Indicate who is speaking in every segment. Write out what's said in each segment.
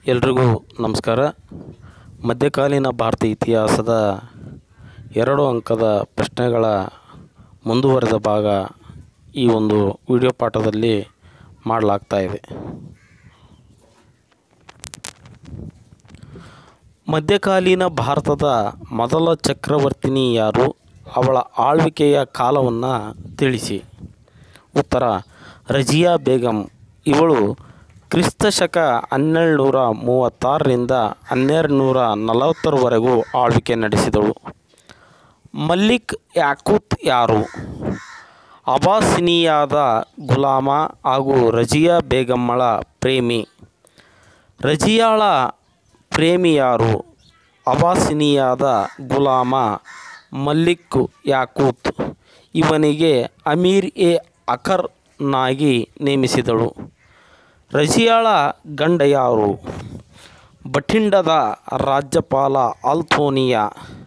Speaker 1: ಎಲ್ರಿಗೂ ನಮಸ್ಕಾರ ಮಧ್ಯಕಾಲೀನ ಭಾರತೀಯ ಇತಿಹಾಸದ ಎರಡು ಅಂಕದ ಪ್ರಶ್ನೆಗಳ ಮುಂದುವರೆದ ಭಾಗ ಈ ಒಂದು ವಿಡಿಯೋ ಪಾಠದಲ್ಲಿ ಮಾಡಲಾಗ್ತಾ ಇದೆ ಮಧ್ಯಕಾಲೀನ ಭಾರತದ ಮೊದಲ ಚಕ್ರವರ್ತಿನಿ ಯಾರು ಅವಳ ಆಳ್ವಿಕೆಯ ಕಾಲವನ್ನು ತಿಳಿಸಿ ಉತ್ತರ ರಜಿಯಾ ಬೇಗಂ ಇವಳು ಕ್ರಿಸ್ತ ಶಕ ಹನ್ನೆರಡುನೂರ ಮೂವತ್ತಾರರಿಂದ ಹನ್ನೆರಡು ನೂರ ನಲವತ್ತರವರೆಗೂ ಆಳ್ವಿಕೆ ನಡೆಸಿದಳು ಮಲ್ಲಿಕ್ ಯಾಕೂತ್ ಯಾರು ಅಬಾಸಿನಿಯಾದ ಗುಲಾಮ ಹಾಗೂ ರಜಿಯಾ ಬೇಗಮ್ಮಳ ಪ್ರೇಮಿ ರಜಿಯಾಳ ಪ್ರೇಮಿ ಯಾರು ಅಬಾಸಿನಿಯಾದ ಗುಲಾಮ ಮಲ್ಲಿಕ್ ಯಾಕೂತ್ ಇವನಿಗೆ ಅಮೀರ್ ಎ ಅಖರ್ನಾಗಿ ನೇಮಿಸಿದಳು ರಜಿಯಾಳ ಗಂಡ ಯಾರು ಬಠಿಂಡದ ರಾಜ್ಯಪಾಲ ಆಲ್ಥೋನಿಯಾ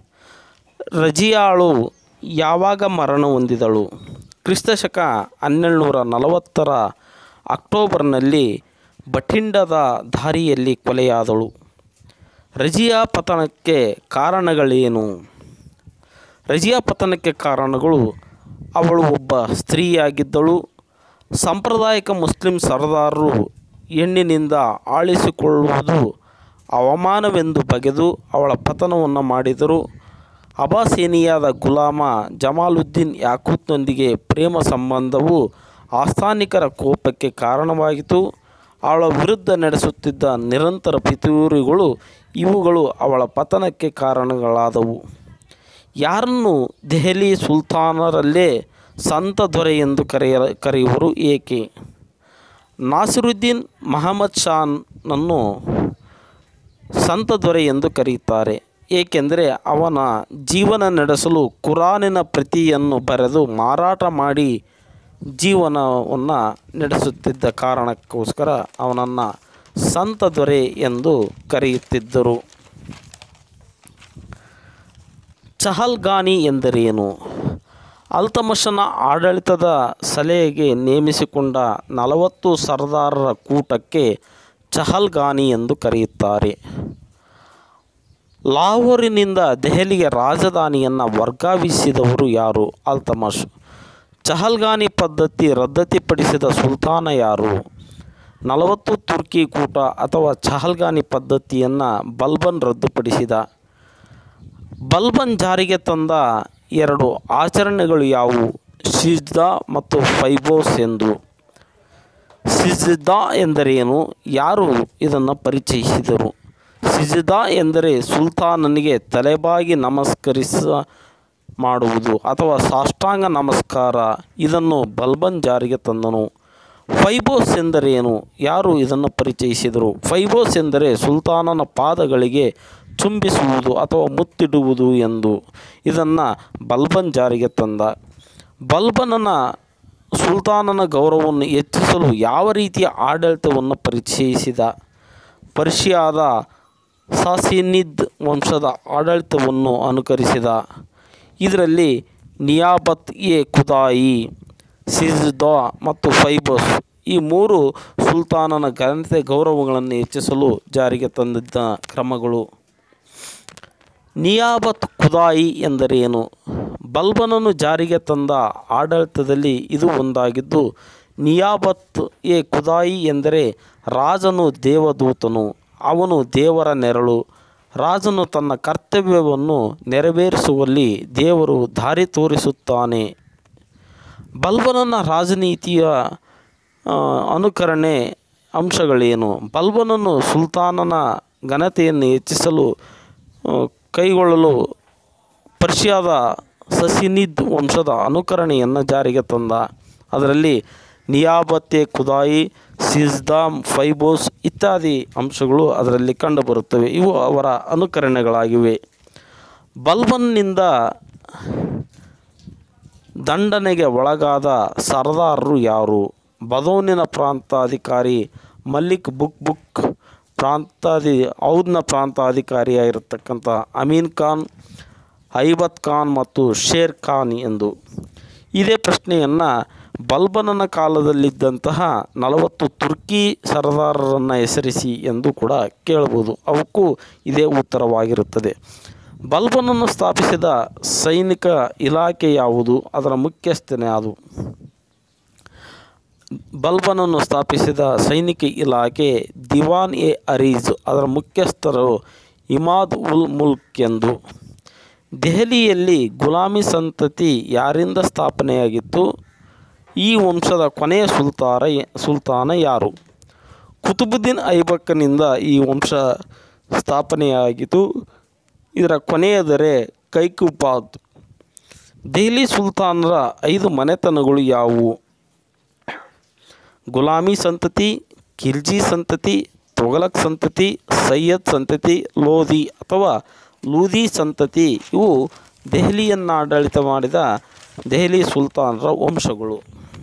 Speaker 1: ರಜಿಯಾಳು ಯಾವಾಗ ಮರಣ ಹೊಂದಿದಳು ಕ್ರಿಸ್ತಶಕ ಹನ್ನೆರಡುನೂರ ನಲವತ್ತರ ಅಕ್ಟೋಬರ್ನಲ್ಲಿ ಬಠಿಂಡದ ದಾರಿಯಲ್ಲಿ ಕೊಲೆಯಾದಳು ರಜಿಯಾ ಪತನಕ್ಕೆ ಕಾರಣಗಳೇನು ರಜಿಯಾ ಪತನಕ್ಕೆ ಕಾರಣಗಳು ಅವಳು ಒಬ್ಬ ಸ್ತ್ರೀಯಾಗಿದ್ದಳು ಸಾಂಪ್ರದಾಯಿಕ ಮುಸ್ಲಿಂ ಸರ್ದಾರರು ಹೆಣ್ಣಿನಿಂದ ಆಳಿಸಿಕೊಳ್ಳುವುದು ಅವಮಾನವೆಂದು ಬಗೆದು ಅವಳ ಪತನವನ್ನು ಮಾಡಿದರು ಅಬಾಸೇನಿಯಾದ ಗುಲಾಮ ಜಮಾಲುದ್ದೀನ್ ಯಾಕೂತ್ನೊಂದಿಗೆ ಪ್ರೇಮ ಸಂಬಂಧವು ಆಸ್ಥಾನಿಕರ ಕೋಪಕ್ಕೆ ಕಾರಣವಾಯಿತು ಅವಳ ವಿರುದ್ಧ ನಡೆಸುತ್ತಿದ್ದ ನಿರಂತರ ಪಿತೂರಿಗಳು ಇವುಗಳು ಅವಳ ಪತನಕ್ಕೆ ಕಾರಣಗಳಾದವು ಯಾರನ್ನು ದೆಹಲಿ ಸುಲ್ತಾನರಲ್ಲೇ ಸಂತ ದೊರೆ ಎಂದು ಕರೆಯ ಕರೆಯುವರು ಏಕೆ ನಾಸಿರುದ್ದೀನ್ ಮಹಮ್ಮದ್ ಶಾನನ್ನು ಸಂತ ದೊರೆ ಎಂದು ಕರೆಯುತ್ತಾರೆ ಏಕೆಂದರೆ ಅವನ ಜೀವನ ನಡೆಸಲು ಕುರಾನಿನ ಪ್ರತಿಯನ್ನು ಬರೆದು ಮಾರಾಟ ಮಾಡಿ ಜೀವನವನ್ನು ನಡೆಸುತ್ತಿದ್ದ ಕಾರಣಕ್ಕೋಸ್ಕರ ಅವನನ್ನು ಸಂತ ದೊರೆ ಎಂದು ಕರೆಯುತ್ತಿದ್ದರು ಚಹಲ್ಗಾನಿ ಎಂದರೇನು ಅಲ್ತಮಷನ ಆಡಳಿತದ ಸಲಹೆಗೆ ನೇಮಿಸಿಕೊಂಡ ನಲವತ್ತು ಸರ್ದಾರರ ಕೂಟಕ್ಕೆ ಚಹಲ್ಗಾನಿ ಎಂದು ಕರೆಯುತ್ತಾರೆ ಲಾಹೋರಿನಿಂದ ದೆಹಲಿಗೆ ರಾಜಧಾನಿಯನ್ನು ವರ್ಗಾಯಿಸಿದವರು ಯಾರು ಅಲ್ತಮಷ್ ಚಹಲ್ಗಾನಿ ಪದ್ಧತಿ ರದ್ದತಿಪಡಿಸಿದ ಸುಲ್ತಾನ ಯಾರು ನಲವತ್ತು ತುರ್ಕಿ ಕೂಟ ಅಥವಾ ಚಹಲ್ಗಾನಿ ಪದ್ಧತಿಯನ್ನು ಬಲ್ಬನ್ ರದ್ದುಪಡಿಸಿದ ಬಲ್ಬನ್ ಜಾರಿಗೆ ತಂದ ಎರಡು ಆಚರಣೆಗಳು ಯಾವುವು ಸಿಜ್ದಾ ಮತ್ತು ಫೈಬೋಸ್ ಎಂದು ಸಿಜ್ದಾ ಎಂದರೇನು ಯಾರು ಇದನ್ನು ಪರಿಚಯಿಸಿದರು ಸಿಜ್ದಾ ಎಂದರೆ ಸುಲ್ತಾನನಿಗೆ ತಲೆಬಾಗಿ ನಮಸ್ಕರಿಸ ಮಾಡುವುದು ಅಥವಾ ಸಾಷ್ಟಾಂಗ ನಮಸ್ಕಾರ ಇದನ್ನು ಬಲ್ಬನ್ ಜಾರಿಗೆ ತಂದನು ಫೈಬೋಸ್ ಎಂದರೇನು ಯಾರು ಇದನ್ನು ಪರಿಚಯಿಸಿದರು ಫೈಬೋಸ್ ಎಂದರೆ ಸುಲ್ತಾನನ ಪಾದಗಳಿಗೆ ಚುಂಬಿಸುವುದು ಅಥವಾ ಮುತ್ತಿಡುವುದು ಎಂದು ಇದನ್ನು ಬಲ್ಬನ್ ಜಾರಿಗೆ ತಂದ ಬಲ್ಬನನ ಸುಲ್ತಾನನ ಗೌರವವನ್ನು ಹೆಚ್ಚಿಸಲು ಯಾವ ರೀತಿಯ ಆಡಳಿತವನ್ನು ಪರಿಚಯಿಸಿದ ಪರ್ಷಿಯಾದ ಸಾಸಿನಿದ್ ವಂಶದ ಆಡಳಿತವನ್ನು ಅನುಕರಿಸಿದ ಇದರಲ್ಲಿ ನಿಯಾಬತ್ ಎ ಖುದಾಯಿ ಸಿಜ್ದಾ ಮತ್ತು ಫೈಬಸ್ ಈ ಮೂರು ಸುಲ್ತಾನನ ಘನತೆ ಗೌರವಗಳನ್ನು ಹೆಚ್ಚಿಸಲು ಜಾರಿಗೆ ತಂದಿದ್ದ ಕ್ರಮಗಳು ನಿಯಾಬತ್ ಖುದಾಯಿ ಎಂದರೇನು ಬಲ್ಬನನ್ನು ಜಾರಿಗೆ ತಂದ ಆಡಳಿತದಲ್ಲಿ ಇದು ಒಂದಾಗಿದ್ದು ನಿಯಾಬತ್ ಎ ಖುದಾಯಿ ಎಂದರೆ ರಾಜನು ದೇವದೂತನು ಅವನು ದೇವರ ನೆರಳು ರಾಜನು ತನ್ನ ಕರ್ತವ್ಯವನ್ನು ನೆರವೇರಿಸುವಲ್ಲಿ ದೇವರು ದಾರಿ ತೋರಿಸುತ್ತಾನೆ ಬಲ್ಬನನ ರಾಜನೀತಿಯ ಅನುಕರಣೆ ಅಂಶಗಳೇನು ಬಲ್ಬನನ್ನು ಸುಲ್ತಾನನ ಘನತೆಯನ್ನು ಹೆಚ್ಚಿಸಲು ಕೈಗೊಳ್ಳಲು ಪರ್ಷಿಯಾದ ಸಸಿನಿದ್ ವಂಶದ ಅನುಕರಣೆಯನ್ನು ಜಾರಿಗೆ ತಂದ ಅದರಲ್ಲಿ ನಿಯಾಬತ್ತೆ ಖುದಾಯಿ ಸಿಜ್ದಾಮ್ ಫೈಬೋಸ್ ಇತ್ಯಾದಿ ಅಂಶಗಳು ಅದರಲ್ಲಿ ಕಂಡುಬರುತ್ತವೆ ಇವು ಅವರ ಅನುಕರಣೆಗಳಾಗಿವೆ ಬಲ್ಬನ್ನಿಂದ ದಂಡನೆಗೆ ಒಳಗಾದ ಸರ್ದಾರರು ಯಾರು ಬದೌನಿನ ಪ್ರಾಂತಾಧಿಕಾರಿ ಮಲ್ಲಿಕ್ ಬುಕ್ ಬುಕ್ ಪ್ರಾಂತಾಧಿ ಔದ್ನ ಪ್ರಾಂತಾಧಿಕಾರಿಯಾಗಿರ್ತಕ್ಕಂಥ ಅಮೀನ್ ಖಾನ್ ಐಬತ್ ಖಾನ್ ಮತ್ತು ಶೇರ್ ಖಾನ್ ಎಂದು ಇದೇ ಪ್ರಶ್ನೆಯನ್ನು ಬಲ್ಬನನ ಕಾಲದಲ್ಲಿದ್ದಂತಹ ನಲವತ್ತು ತುರ್ಕಿ ಸರದಾರರನ್ನು ಹೆಸರಿಸಿ ಎಂದು ಕೂಡ ಕೇಳಬಹುದು ಅವಕ್ಕೂ ಇದೇ ಉತ್ತರವಾಗಿರುತ್ತದೆ ಬಲ್ಬನನ್ನು ಸ್ಥಾಪಿಸಿದ ಸೈನಿಕ ಇಲಾಖೆ ಯಾವುದು ಅದರ ಮುಖ್ಯಸ್ಥನೇ ಅದು ಬಲ್ಬನನ್ನು ಸ್ಥಾಪಿಸಿದ ಸೈನಿಕ ಇಲಾಖೆ ದಿವಾನ್ ಎ ಅರೀಜ್ ಅದರ ಮುಖ್ಯಸ್ಥರು ಇಮಾದ್ ಉಲ್ ಮುಲ್ಕ್ ಎಂದು ದೆಹಲಿಯಲ್ಲಿ ಗುಲಾಮಿ ಸಂತತಿ ಯಾರಿಂದ ಸ್ಥಾಪನೆಯಾಗಿತ್ತು ಈ ವಂಶದ ಕೊನೆಯ ಸುಲ್ತಾರ ಸುಲ್ತಾನ ಯಾರು ಕುತುಬುದ್ದೀನ್ ಐಬಕ್ಕನಿಂದ ಈ ವಂಶ ಸ್ಥಾಪನೆಯಾಗಿತು ಇದರ ಕೊನೆಯ ದೊರೆ ಕೈಕುಪಾದ್ ದೆಹಲಿ ಸುಲ್ತಾನರ ಐದು ಮನೆತನಗಳು ಯಾವುವು ಗುಲಾಮಿ ಸಂತತಿ ಖಿಲ್ಜಿ ಸಂತತಿ ತೊಗಲಕ್ ಸಂತತಿ ಸೈಯದ್ ಸಂತತಿ ಲೋಧಿ ಅಥವಾ ಲೂದಿ ಸಂತತಿ ಇವು ದೆಹಲಿಯನ್ನು ಆಡಳಿತ ಮಾಡಿದ ದೆಹಲಿ ಸುಲ್ತಾನರ ವಂಶಗಳು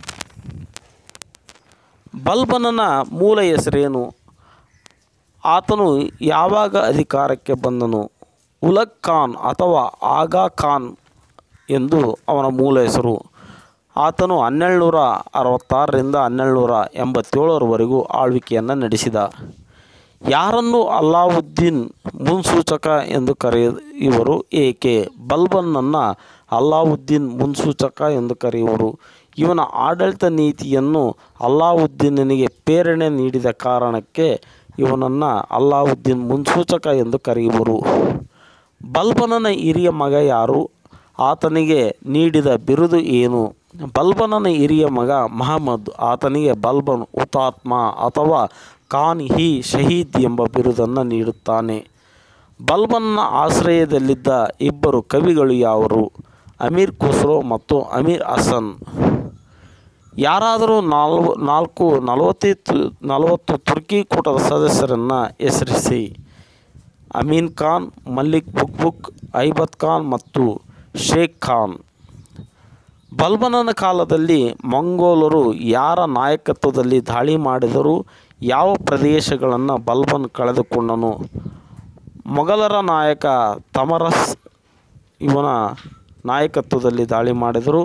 Speaker 1: ಬಲ್ಬನನ ಮೂಲ ಹೆಸರೇನು ಆತನು ಯಾವಾಗ ಅಧಿಕಾರಕ್ಕೆ ಬಂದನು ಉಲಗ್ ಖಾನ್ ಅಥವಾ ಆಗಾ ಖಾನ್ ಎಂದು ಅವನ ಮೂಲ ಹೆಸರು ಆತನು ಹನ್ನೆರಡುನೂರ ಅರವತ್ತಾರರಿಂದ ಹನ್ನೆರಡುನೂರ ಎಂಬತ್ತೇಳರವರೆಗೂ ಆಳ್ವಿಕೆಯನ್ನು ನಡೆಸಿದ ಯಾರನ್ನು ಅಲ್ಲಾವುದ್ದೀನ್ ಮುನ್ಸೂಚಕ ಎಂದು ಕರೆಯುವರು ಏಕೆ ಬಲ್ಬನನ್ನು ಅಲ್ಲಾವುದ್ದೀನ್ ಮುನ್ಸೂಚಕ ಎಂದು ಕರೆಯುವರು ಇವನ ಆಡಳಿತ ನೀತಿಯನ್ನು ಅಲ್ಲಾವುದ್ದೀನನಿಗೆ ಪ್ರೇರಣೆ ನೀಡಿದ ಕಾರಣಕ್ಕೆ ಇವನನ್ನು ಅಲ್ಲಾವುದ್ದೀನ್ ಮುನ್ಸೂಚಕ ಎಂದು ಕರೆಯುವರು ಬಲ್ಬನನ ಹಿರಿಯ ಮಗ ಯಾರು ಆತನಿಗೆ ನೀಡಿದ ಬಿರುದು ಏನು ಬಲ್ಬನನ ಹಿರಿಯ ಮಗ ಮಹಮ್ಮದ್ ಆತನಿಗೆ ಬಲ್ಬನ್ ಹುತಾತ್ಮ ಅಥವಾ ಖಾನ್ ಹಿ ಶಹೀದ್ ಎಂಬ ಬಿರುದನ್ನು ನೀಡುತ್ತಾನೆ ಬಲ್ಬನ್ನ ಆಶ್ರಯದಲ್ಲಿದ್ದ ಇಬ್ಬರು ಕವಿಗಳು ಯಾವರು ಅಮೀರ್ ಖುಸ್ರೋ ಮತ್ತು ಅಮೀರ್ ಹಸನ್ ಯಾರಾದರೂ ನಾಲ್ವು ನಾಲ್ಕು ನಲವತ್ತೈದು ನಲವತ್ತು ತುರ್ಕಿ ಕೂಟದ ಸದಸ್ಯರನ್ನು ಹೆಸರಿಸಿ ಅಮೀನ್ ಖಾನ್ ಮಲ್ಲಿಕ್ ಬುಕ್ಬುಕ್ ಐಬತ್ ಖಾನ್ ಮತ್ತು ಶೇಖ್ ಖಾನ್ ಬಲ್ಬನನ ಕಾಲದಲ್ಲಿ ಮಂಗೋಲರು ಯಾರ ನಾಯಕತ್ವದಲ್ಲಿ ದಾಳಿ ಮಾಡಿದರು ಯಾವ ಪ್ರದೇಶಗಳನ್ನು ಬಲ್ಬನ್ ಕಳೆದುಕೊಂಡನು ಮೊಘಲರ ನಾಯಕ ತಮರಸ್ ಇವನ ನಾಯಕತ್ವದಲ್ಲಿ ದಾಳಿ ಮಾಡಿದರು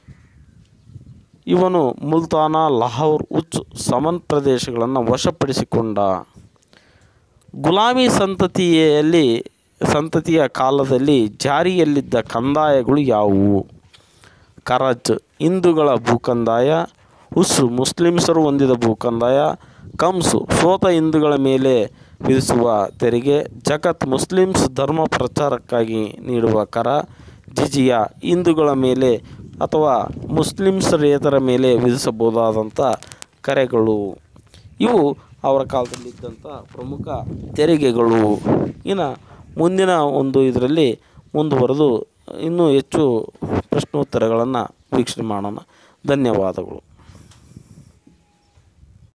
Speaker 1: ಇವನು ಮುಲ್ತಾನ ಲಾಹೋರ್ ಉಚ್ ಸಮನ್ ಪ್ರದೇಶಗಳನ್ನು ವಶಪಡಿಸಿಕೊಂಡ ಗುಲಾಮಿ ಸಂತತಿಯಲ್ಲಿ ಸಂತತಿಯ ಕಾಲದಲ್ಲಿ ಜಾರಿಯಲ್ಲಿದ್ದ ಕಂದಾಯಗಳು ಯಾವುವು ಕರಜ್ ಹಿಂದೂಗಳ ಭೂಕಂದಾಯ ಉಸ್ ಮುಸ್ಲಿಮ್ಸರು ಹೊಂದಿದ ಭೂಕಂದಾಯ ಕಮ್ಸು ಸೋತ ಹಿಂದೂಗಳ ಮೇಲೆ ವಿಧಿಸುವ ತೆರಿಗೆ ಜಗತ್ ಮುಸ್ಲಿಮ್ಸ್ ಧರ್ಮ ಪ್ರಚಾರಕ್ಕಾಗಿ ನೀಡುವ ಕರ ಜಿಜಿಯಾ ಹಿಂದೂಗಳ ಮೇಲೆ ಅಥವಾ ಮುಸ್ಲಿಮ್ಸರೇತರ ಮೇಲೆ ವಿಧಿಸಬಹುದಾದಂಥ ಕರೆಗಳು ಇವು ಅವರ ಕಾಲದಲ್ಲಿದ್ದಂಥ ಪ್ರಮುಖ ತೆರಿಗೆಗಳು ಇನ್ನು ಮುಂದಿನ ಒಂದು ಇದರಲ್ಲಿ ಮುಂದುವರೆದು ಇನ್ನೂ ಹೆಚ್ಚು ಪ್ರಶ್ನೋತ್ತರಗಳನ್ನು ವೀಕ್ಷಣೆ ಮಾಡೋಣ ಧನ್ಯವಾದಗಳು